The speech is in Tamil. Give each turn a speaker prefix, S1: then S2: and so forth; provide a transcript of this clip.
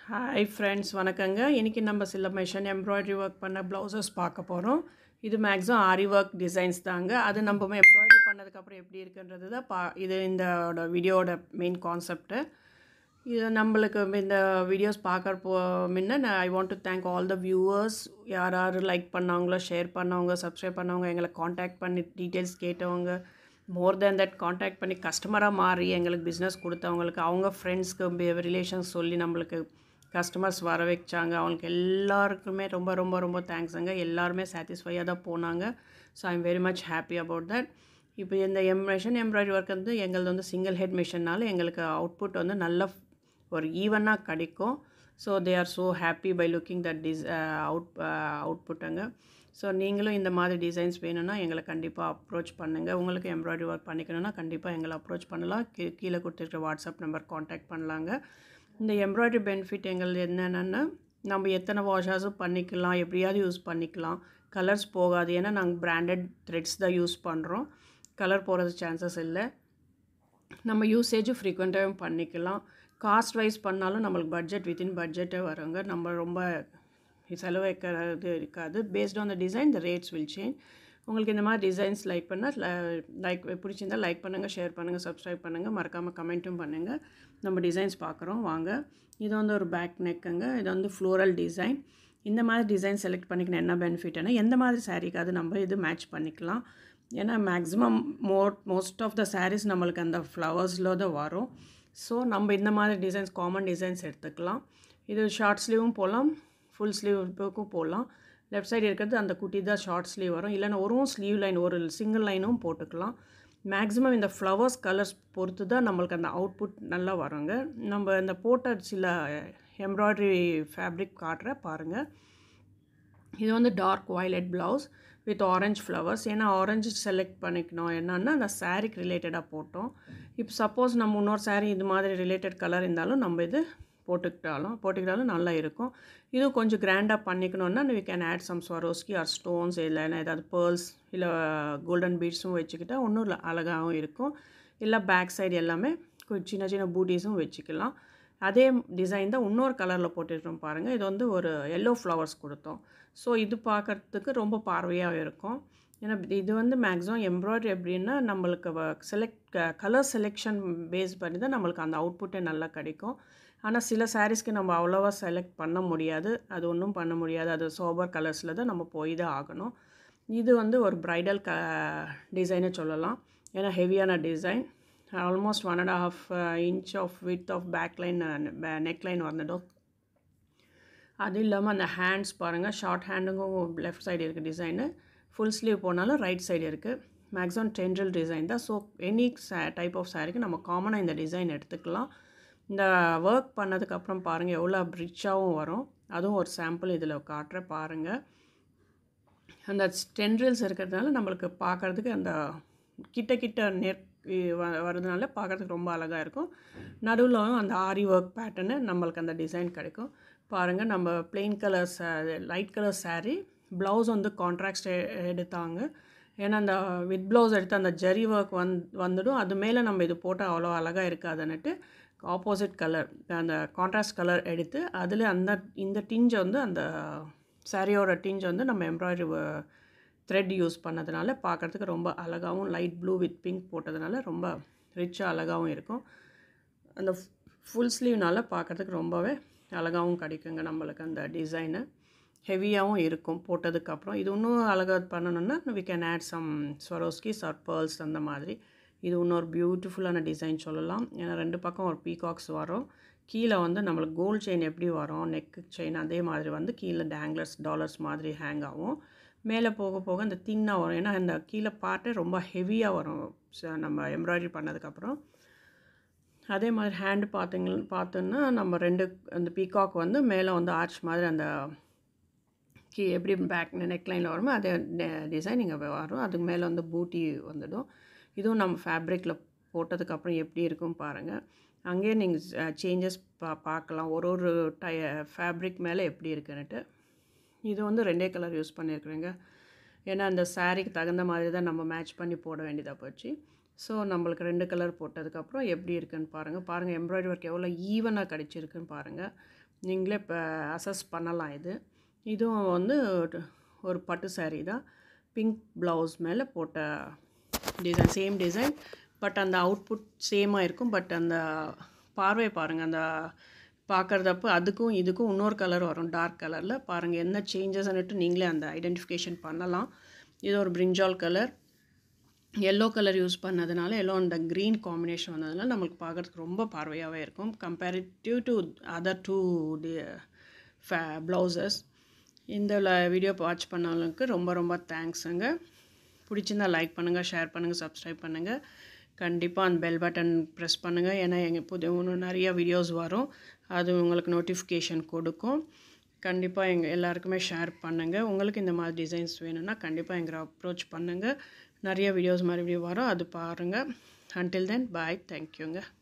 S1: ஹாய் ஃப்ரெண்ட்ஸ் வணக்கங்க இன்றைக்கி நம்ம சில மிஷன் எம்ப்ராய்டரி ஒர்க் பண்ண ப்ளவுசஸ் பார்க்க போகிறோம் இது மேக்ஸிமம் ஆரி ஒர்க் டிசைன்ஸ் தாங்க அது நம்ம எம்ப்ராய்டரி பண்ணதுக்கப்புறம் எப்படி இருக்குன்றது தான் பா இது இந்த வீடியோட மெயின் கான்செப்ட்டு இது நம்மளுக்கு இந்த வீடியோஸ் பார்க்குற போ முன்ன நான் I want to thank all the viewers யார் யார் லைக் பண்ணவங்களோ ஷேர் பண்ணவங்க சப்ஸ்கிரைப் பண்ணவங்க எங்களை காண்டாக்ட் பண்ணி டீட்டெயில்ஸ் கேட்டவங்க மோர் தேன் தட் காண்டாக்ட் பண்ணி கஸ்டமராக மாறி எங்களுக்கு பிஸ்னஸ் கொடுத்தவங்களுக்கு அவங்க ஃப்ரெண்ட்ஸ்க்கு ரிலேஷன்ஸ் சொல்லி நம்மளுக்கு கஸ்டமர்ஸ் வர வச்சாங்க அவங்களுக்கு எல்லாருக்குமே ரொம்ப ரொம்ப ரொம்ப தேங்க்ஸுங்க எல்லாருமே சாட்டிஸ்ஃபையாக தான் போனாங்க so I am very much happy about that இப்போ இந்த எம் மிஷின் எம்ப்ராய்டரி ஒர்க் வந்து எங்களது வந்து சிங்கிள் ஹெட் மிஷின்னால எங்களுக்கு அவுட்புட் வந்து நல்ல ஒரு ஈவனாக கிடைக்கும் so they are so happy by looking that this out அவுட்புட்டுங்க ஸோ நீங்களும் இந்த மாதிரி டிசைன்ஸ் வேணும்னா எங்களை கண்டிப்பாக அப்ரோச் பண்ணுங்கள் உங்களுக்கு எம்ப்ராய்டரி ஒர்க் பண்ணிக்கணும்னா கண்டிப்பாக எங்களை அப்ரோச் பண்ணலாம் கீ கீழே கொடுத்துருக்க வாட்ஸ்அப் நம்பர் காண்டாக்ட் பண்ணலாங்க இந்த எம்ப்ராய்டரி பெனிஃபிட் எங்களுக்கு என்னென்னா நம்ம எத்தனை வாஷாஸும் பண்ணிக்கலாம் எப்படியாவது யூஸ் பண்ணிக்கலாம் கலர்ஸ் போகாது ஏன்னா நாங்கள் பிராண்டட் த்ரெட்ஸ் தான் யூஸ் பண்ணுறோம் கலர் போகிறது சான்சஸ் இல்லை நம்ம யூசேஜும் ஃப்ரீக்வெண்ட்டாகவும் பண்ணிக்கலாம் காஸ்ட் வைஸ் பண்ணாலும் நம்மளுக்கு பட்ஜெட் வித்தின் பட்ஜெட்டே வருங்க நம்ம ரொம்ப செலவு வைக்கிறது இருக்காது based on the design the rates will change உங்களுக்கு இந்த மாதிரி டிசைன்ஸ் லைக் பண்ணால் லைக் பிடிச்சிருந்தால் லைக் பண்ணுங்கள் ஷேர் பண்ணுங்கள் சப்ஸ்கிரைப் பண்ணுங்கள் மறக்காமல் கமெண்ட்டும் பண்ணுங்கள் நம்ம டிசைன்ஸ் பார்க்குறோம் வாங்க இது வந்து ஒரு பேக் நெக்குங்க இது வந்து ஃப்ளோரல் டிசைன் இந்த மாதிரி டிசைன் செலக்ட் பண்ணிக்கணும் என்ன பெனிஃபிட்னா எந்த மாதிரி சாரீக்காவது நம்ம இது மேட்ச் பண்ணிக்கலாம் ஏன்னா maximum more most of the saris நம்மளுக்கு அந்த ஃப்ளவர்ஸில் தான் வரும் ஸோ நம்ம இந்த மாதிரி டிசைன்ஸ் காமன் டிசைன்ஸ் எடுத்துக்கலாம் இது ஷார்ட் ஸ்லீவும் போகலாம் ஃபுல் ஸ்லீவுக்கும் போகலாம் லெஃப்ட் சைடு இருக்கிறது அந்த குட்டி தான் ஷார்ட் ஸ்லீவ் வரும் இல்லைன்னா ஒரு ஸ்லீவ் லைன் ஒரு சிங்கிள் லைனும் போட்டுக்கலாம் மேக்ஸிமம் இந்த ஃப்ளவர்ஸ் கலர்ஸ் பொறுத்து தான் நம்மளுக்கு அந்த அவுட்புட் நல்லா வருங்க நம்ம இந்த போட்ட சில எம்ப்ராய்டரி ஃபேப்ரிக் காட்டுற பாருங்கள் இது வந்து dark violet blouse with orange flowers ஏன்னா ஆரஞ்சு செலக்ட் பண்ணிக்கணும் என்னன்னா அந்த சாரீக்கு ரிலேட்டடாக போட்டோம் இப்போ சப்போஸ் நம்ம இன்னொரு சாரீ இது மாதிரி ரிலேட்டட் கலர் இருந்தாலும் நம்ம இது போட்டுக்கிட்டாலும் போட்டுக்கிட்டாலும் நல்லா இருக்கும் இதுவும் கொஞ்சம் கிராண்டாக பண்ணிக்கணுன்னா we can add some Swarovski or stones இல்லைன்னா ஏதாவது பேர்ல்ஸ் இல்லை கோல்டன் பீட்ஸும் வச்சுக்கிட்டால் இன்னும் அழகாகவும் இருக்கும் இல்லை பேக் சைடு எல்லாமே சின்ன சின்ன பூட்டிஸும் வச்சுக்கலாம் அதே டிசைன் தான் இன்னொரு கலரில் போட்டுருக்கோம் பாருங்கள் இது வந்து ஒரு எல்லோ ஃப்ளவர்ஸ் கொடுத்தோம் ஸோ இது பார்க்குறதுக்கு ரொம்ப பார்வையாக இருக்கும் ஏன்னா இது வந்து மேக்ஸிமம் எம்ப்ராய்டரி எப்படின்னா நம்மளுக்கு செலக்ட் கலர் செலெக்ஷன் பேஸ் பண்ணி தான் நம்மளுக்கு அந்த அவுட்புட்டே நல்லா கிடைக்கும் ஆனால் சில சாரீஸ்க்கு நம்ம அவ்வளோவா செலக்ட் பண்ண முடியாது அது ஒன்றும் பண்ண முடியாது அது சோபர் கலர்ஸில் தான் நம்ம போய் தான் ஆகணும் இது வந்து ஒரு ப்ரைடல் க டிசைனே சொல்லலாம் ஏன்னா ஹெவியான design almost one and half inch of with of back line neck line வந்துடும் அது இல்லாமல் அந்த ஹேண்ட்ஸ் பாருங்கள் ஷார்ட் ஹேண்டுங்கும் லெஃப்ட் சைடு இருக்குது டிசைனு ஃபுல் ஸ்லீவ் போனாலும் ரைட் சைடு இருக்குது மேக்ஸிமம் டென்ட்ரல் டிசைன் தான் ஸோ எனி சா டைப் ஆஃப் சாரிக்கு நம்ம காமனாக இந்த டிசைன் எடுத்துக்கலாம் இந்த ஒர்க் பண்ணதுக்கப்புறம் பாருங்கள் எவ்வளோ ரிச்சாகவும் வரும் அதுவும் ஒரு சாம்பிள் இதில் காட்டுற பாருங்கள் அந்த டென்ட்ரல்ஸ் இருக்கிறதுனால நம்மளுக்கு பார்க்குறதுக்கு அந்த கிட்ட கிட்ட நெட் வரதுனால பார்க்குறதுக்கு ரொம்ப அழகாக இருக்கும் நடுவில் அந்த ஆரி ஒர்க் பேட்டர்னு நம்மளுக்கு அந்த டிசைன் கிடைக்கும் பாருங்கள் நம்ம பிளெயின் கலர் சா லைட் கலர் சாரீ ப்ளவுஸ் வந்து கான்ட்ராக்ட் எடுத்தாங்க ஏன்னா அந்த வித் ப்ளவுஸ் எடுத்து அந்த ஜரி ஒர்க் வந் வந்துடும் அது மேலே நம்ம இது போட்டால் அவ்வளோ அழகாக இருக்காதுன்னுட்டு ஆப்போசிட் கலர் அந்த கான்ட்ராஸ்ட் கலர் எடுத்து அதில் அந்த இந்த டிஞ்சை வந்து அந்த சாரியோட டிஞ்ச் வந்து நம்ம எம்ப்ராய்டரி த்ரெட் யூஸ் பண்ணதுனால பார்க்குறதுக்கு ரொம்ப அழகாகவும் லைட் ப்ளூ வித் பிங்க் போட்டதுனால ரொம்ப ரிச்சாக அழகாகவும் இருக்கும் அந்த ஃபுல் ஸ்லீவ்னால் பார்க்குறதுக்கு ரொம்பவே அழகாகவும் கிடைக்குங்க நம்மளுக்கு அந்த டிசைனு ஹெவியாகவும் இருக்கும் போட்டதுக்கப்புறம் இது இன்னும் அழகாக பண்ணணுன்னா we can add some Swarovskis or pearls அந்த மாதிரி இது இன்னொரு பியூட்டிஃபுல்லான டிசைன் சொல்லலாம் ஏன்னா ரெண்டு பக்கம் ஒரு பீகாக்ஸ் வரும் கீழே வந்து நம்மளுக்கு கோல்ட் செயின் எப்படி வரும் நெக்கு செயின் அதே மாதிரி வந்து கீழே டேங்லர்ஸ் டாலர்ஸ் மாதிரி ஹேங் ஆகும் மேலே போக போக அந்த தின்னாக வரும் ஏன்னா அந்த கீழே பார்ட்டே ரொம்ப ஹெவியாக வரும் நம்ம எம்ப்ராய்டரி பண்ணதுக்கப்புறம் அதே மாதிரி ஹேண்டு பார்த்திங்க பார்த்தோன்னா நம்ம ரெண்டு அந்த பீகாக் வந்து மேலே வந்து ஆர்ச் மாதிரி அந்த கீ எப்படி பேக் நெக்லைனில் வருமோ அதே டிசைன் இங்கே வரும் அதுக்கு மேலே வந்து பூட்டி வந்துடும் இதுவும் நம்ம ஃபேப்ரிக்கில் போட்டதுக்கப்புறம் எப்படி இருக்கும் பாருங்கள் அங்கேயே நீங்கள் சேஞ்சஸ் பா பார்க்கலாம் ஒரு ஒரு டை ஃபேப்ரிக் மேலே எப்படி இருக்குன்னுட்டு இது வந்து ரெண்டே கலர் யூஸ் பண்ணியிருக்கிறேங்க ஏன்னா அந்த சாரீக்கு தகுந்த மாதிரி தான் நம்ம மேட்ச் பண்ணி போட வேண்டியதாக போச்சு ஸோ நம்மளுக்கு ரெண்டு கலர் போட்டதுக்கப்புறம் எப்படி இருக்குன்னு பாருங்கள் பாருங்கள் எம்ப்ராய்டரி ஒர்க் எவ்வளோ ஈவனாக கிடச்சிருக்குன்னு பாருங்கள் நீங்களே இப்போ அசஸ் பண்ணலாம் இது இதுவும் வந்து ஒரு பட்டு saree தான் பிங்க் ப்ளவுஸ் மேலே போட்ட டிசைன் சேம் டிசைன் பட் அந்த அவுட்புட் சேமாக இருக்கும் பட் அந்த பார்வை பாருங்கள் அந்த பார்க்குறதப்ப அதுக்கும் இதுக்கும் இன்னொரு கலர் வரும் டார்க் கலரில் பாருங்கள் என்ன சேஞ்சஸ்ன்னுட்டு நீங்களே அந்த ஐடென்டிஃபிகேஷன் பண்ணலாம் இது ஒரு brinjal colour yellow colour use பண்ணதுனால எல்லோ அந்த க்ரீன் காம்பினேஷன் வந்ததுனால நம்மளுக்கு பார்க்குறதுக்கு ரொம்ப பார்வையாகவே இருக்கும் கம்பேரிட்டிவ் டு அதர் டூ டி ஃபே ப்ளவுசஸ் இந்த வீடியோ வாட்ச் பண்ணவங்களுக்கு ரொம்ப ரொம்ப தேங்க்ஸுங்க பிடிச்சிருந்தா லைக் பண்ணுங்கள் ஷேர் பண்ணுங்கள் சப்ஸ்கிரைப் பண்ணுங்கள் கண்டிப்பாக அந்த பெல் பட்டன் ப்ரெஸ் பண்ணுங்கள் ஏன்னா எங்கள் புது இன்னும் நிறைய வீடியோஸ் வரும் அது உங்களுக்கு நோட்டிஃபிகேஷன் கொடுக்கும் கண்டிப்பாக எங்கள் எல்லாருக்குமே ஷேர் பண்ணுங்கள் உங்களுக்கு இந்த மாதிரி டிசைன்ஸ் வேணும்னா கண்டிப்பாக எங்களை அப்ரோச் பண்ணுங்கள் நிறைய வீடியோஸ் மறுபடியும் வரும் அது பாருங்கள் அன்டில் தென் பாய் தேங்க்யூங்க